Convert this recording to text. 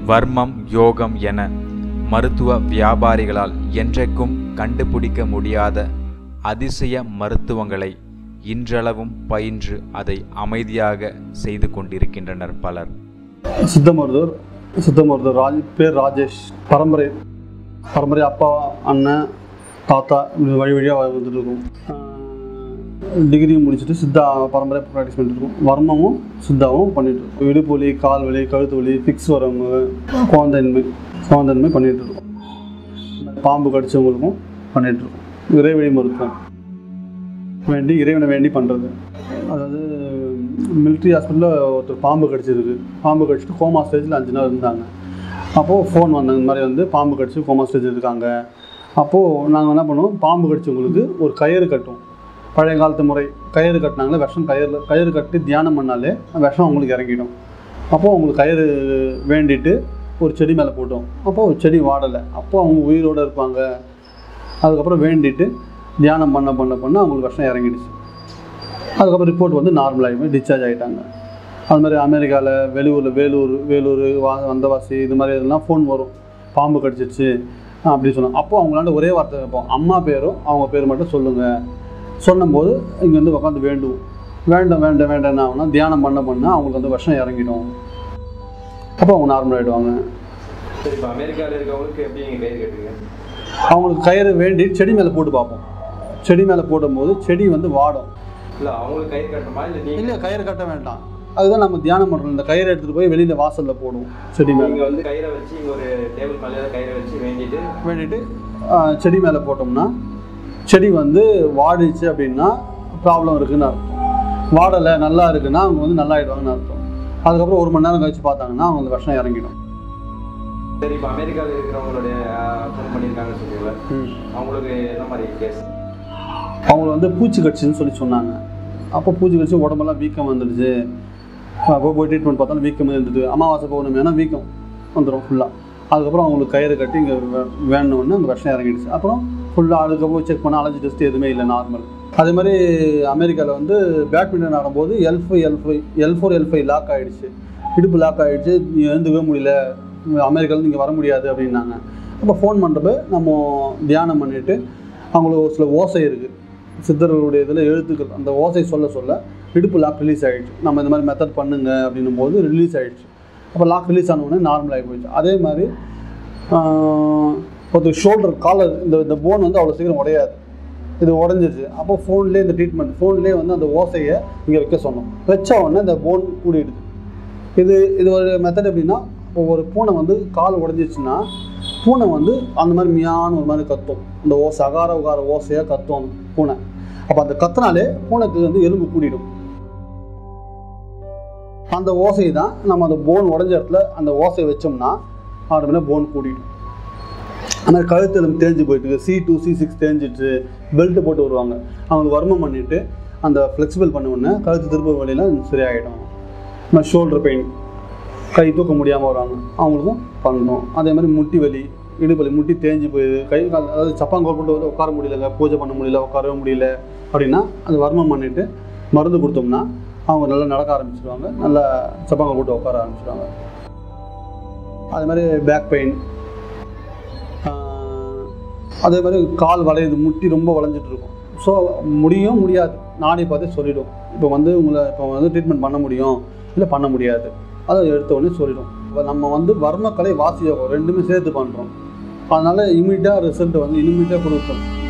வர்மம் யோகம் என மருத்துவ வியாபாரிகளால் என்றைக்கும் கண்டுபிடிக்க முடியாத அதிசய மருத்துவங்களை இன்றளவும் பயின்று அதை அமைதியாக செய்து கொண்டிருக்கின்றனர் பலர் சித்த மருத்துவர் சித்த மருத்துவர் ராஜ் பேர் ராஜேஷ் பரம்பரை பரம்பரை அப்பா அண்ணன் தாத்தா இப்படி வழி வழியாக வந்துட்டு இருக்கும் டிகிரி முடிச்சுட்டு சித்தா பரம்பரை ப்ராக்டிஸ் பண்ணிட்டு இருக்கோம் வர்மமும் சித்தாவும் பண்ணிட்டு இருக்கோம் இடுப்பு வலி கால் வலி கழுத்து வலி ஃபிக்ஸ் வரவங்க குழந்தைன்மை குழந்தைன்மை பண்ணிட்டு இருக்கோம் பாம்பு கடிச்சவங்களுக்கும் பண்ணிட்டு இருக்கோம் இறைவழி மருத்துவம் வேண்டி இறைவனை வேண்டி பண்ணுறது அதாவது மிலிட்ரி ஹாஸ்பிட்டலில் ஒருத்தர் பாம்பு கடிச்சிருக்கு பாம்பு கடிச்சிட்டு கோமா ஸ்டேஜில் அஞ்சு நாள் இருந்தாங்க அப்போது ஃபோன் வந்தாங்க இந்த மாதிரி வந்து பாம்பு கடிச்சு கோமா ஸ்டேஜ் இருக்காங்க அப்போது நாங்கள் என்ன பண்ணுவோம் பாம்பு கடிச்சவங்களுக்கு ஒரு கயிறு கட்டுவோம் பழைய காலத்து முறை கயிறு கட்டினாங்களே விஷம் கயிறு கயிறு கட்டி தியானம் பண்ணாலே விஷம் அவங்களுக்கு இறங்கிடும் அப்போது அவங்களுக்கு கயிறு வேண்டிட்டு ஒரு செடி மேலே போட்டோம் அப்போது செடி வாடலை அப்போது அவங்க உயிரோடு இருப்பாங்க அதுக்கப்புறம் வேண்டிட்டு தியானம் பண்ண பண்ண பண்ண அவங்களுக்கு விஷம் இறங்கிடுச்சு அதுக்கப்புறம் ரிப்போர்ட் வந்து நார்மல் ஆகி டிஸ்சார்ஜ் ஆகிட்டாங்க அது மாதிரி அமெரிக்காவில் வெளியூரில் வேலூர் வேலூர் வா வந்தவாசி இது மாதிரி இதெல்லாம் ஃபோன் வரும் பாம்பு கடிச்சிருச்சு அப்படின்னு சொன்னாங்க அப்போ அவங்களாண்ட ஒரே வார்த்தை கேட்போம் அம்மா பேரும் அவங்க பேர் மட்டும் சொல்லுங்கள் சொன்னும்போது இங்கே வந்து உட்காந்து வேண்டுவோம் வேண்டாம் வேண்டாம் வேண்டாம் என்ன ஆகும்னா தியானம் பண்ண பண்ண அவங்களுக்கு வந்து விஷம் இறங்கிடும் அப்போ அவங்க நார்மல் ஆகிடுவாங்க சரி இப்போ அமெரிக்காவில் இருக்கவங்களுக்கு எப்படி நீங்கள் கயிறு கட்டுவீங்க அவங்களுக்கு கயிறு வேண்டி செடி மேலே போட்டு பார்ப்போம் செடி மேலே போடும்போது செடி வந்து வாடும் இல்லை அவங்களுக்கு கயிறு கட்டணுமா இல்லை நீங்கள் இல்லை கயிறு கட்ட வேண்டாம் அதுதான் நம்ம தியானம் பண்ணுறோம் இந்த கயிறை எடுத்துகிட்டு போய் வெளியில் வாசலில் போடுவோம் செடி மேலே நீங்கள் வந்து கயிறை வச்சு இங்கே ஒரு டேபிள் மேலே கயிறை வச்சு வேண்டிட்டு வேண்டிட்டு ஆ, செடி மேலே போட்டோம்னா செடி வந்து வாடிச்சு அப்படின்னா ப்ராப்ளம் இருக்குன்னு அர்த்தம் வாடலை நல்லா இருக்குன்னா அவங்க வந்து நல்லா ஆயிடுவாங்கன்னு அர்த்தம் அதுக்கப்புறம் ஒரு மணி நேரம் கழிச்சு பார்த்தாங்கன்னா அவங்க அந்த விஷம் இறங்கிடும் சரி இப்போ அமெரிக்காவில் இருக்கிறவங்களுடைய ஃபோன் பண்ணியிருக்காங்கன்னு சொல்லுவீங்களா அவங்களுக்கு என்ன மாதிரி கேஸ் அவங்கள வந்து பூச்சி கடிச்சுன்னு சொல்லி சொன்னாங்க அப்போ பூச்சி கடிச்சு உடம்பெல்லாம் வீக்கம் வந்துடுச்சு அப்போ போய் ட்ரீட்மெண்ட் பார்த்தாலும் வீக்கம் இருந்தது அமாவாசை பௌர்ணமி ஏன்னா வீக்கம் வந்துடும் ஃபுல்லாக அதுக்கப்புறம் அவங்களுக்கு கயிறு கட்டி இங்கே வேணும்னு அந்த விஷம் இறங்கிடுச்சு அப்புறம் ஃபுல்லாக அதுக்கப்புறம் செக் பண்ண அலர்ஜி டெஸ்ட் எதுவுமே இல்லை நார்மல் அதே மாதிரி அமெரிக்காவில் வந்து பேட்மிண்டன் ஆடும்போது L five L five L four L five lock ஆகிடுச்சு இடுப்பு லாக் ஆகிடுச்சு நீ எழுந்துக்கவே முடியல அமெரிக்காவில் நீங்கள் வர முடியாது அப்படின்னாங்க அப்போ ஃபோன் பண்ணுறப்ப நம்ம தியானம் பண்ணிவிட்டு அவங்களுக்கு ஒரு சில ஓசை இருக்குது சித்தர்களுடைய இதில் எழுத்துக்கள் அந்த ஓசை சொல்ல சொல்ல இடுப்பு லாக் ரிலீஸ் ஆகிடுச்சு நம்ம இந்த மாதிரி மெத்தட் பண்ணுங்க அப்படின்னும் போது ரிலீஸ் ஆகிடுச்சு அப்போ லாக் ரிலீஸ் ஆன உடனே நார்மல் ஆகி போயிடுச்சு அதே மாதிரி ஆஹ், ஒருத்தர் ஷோல்டர் காலர் இந்த இந்த போன் வந்து அவ்வளோ சீக்கிரம் உடையாது இது உடஞ்சிருச்சு அப்போ ஃபோன்லேயே இந்த ட்ரீட்மெண்ட் ஃபோன்லேயே வந்து அந்த ஓசையை இங்கே வைக்க சொன்னோம் வச்ச உடனே இந்த போன் கூடிடுது இது இது ஒரு மெத்தட் எப்படின்னா இப்போ ஒரு பூனை வந்து கால் உடஞ்சிருச்சுன்னா பூனை வந்து அந்த மாதிரி மியான்னு ஒரு மாதிரி கத்தும் இந்த ஓசை அகார உகார ஓசையாக கத்தும் அந்த பூனை அப்போ அந்த கத்துனாலே பூனைக்கு வந்து எலும்பு கூடிடும் அந்த ஓசை தான் நம்ம அந்த போன் உடஞ்ச இடத்துல அந்த ஓசையை வச்சோம்னா ஆட்டோமேட்டிக் போன் கூடிடும் அந்த மாதிரி கழுத்து எலும்பு தேஞ்சு போயிட்டு சி டூ சி சிக்ஸ் தேஞ்சிட்டு பெல்ட் போட்டு வருவாங்க அவங்களுக்கு வர்மம் பண்ணிவிட்டு அந்த ஃப்ளெக்சிபிள் பண்ண உடனே கழுத்து திரும்ப வழியெல்லாம் சரியாயிடும் இந்த மாதிரி ஷோல்டர் பெயின் கை தூக்க முடியாமல் வருவாங்க அவங்களுக்கும் பண்ணணும் அதே மாதிரி முட்டி வலி இடுப்பு வலி முட்டி தேஞ்சு போயிடுது கை கால் அதாவது சப்பாங்கோல் போட்டு வந்து உட்கார முடியலங்க பூஜை பண்ண முடியல உட்காரவே முடியல அப்படின்னா அது வர்மம் பண்ணிவிட்டு மருந்து கொடுத்தோம்னா அவங்க நல்லா நடக்க ஆரம்பிச்சிடுவாங்க நல்லா சப்பாங்கோல் போட்டு உட்கார ஆரம்பிச்சிடுவாங்க அதே மாதிரி பேக் பெயின் அதே மாதிரி கால் வளையுது முட்டி ரொம்ப வளைஞ்சிட்டு இருக்கும் ஸோ முடியும் முடியாது நானே பார்த்து சொல்லிடும் இப்போ வந்து உங்களை இப்போ வந்து ட்ரீட்மெண்ட் பண்ண முடியும் இல்லை பண்ண முடியாது அதை எடுத்த உடனே சொல்லிடும் இப்போ நம்ம வந்து வர்மக்கலை வாசி யோகம் ரெண்டுமே சேர்த்து பண்ணுறோம் அதனால் இமீடியட்டாக ரிசல்ட் வந்து இனிமீடியட்டாக கொடுக்கும்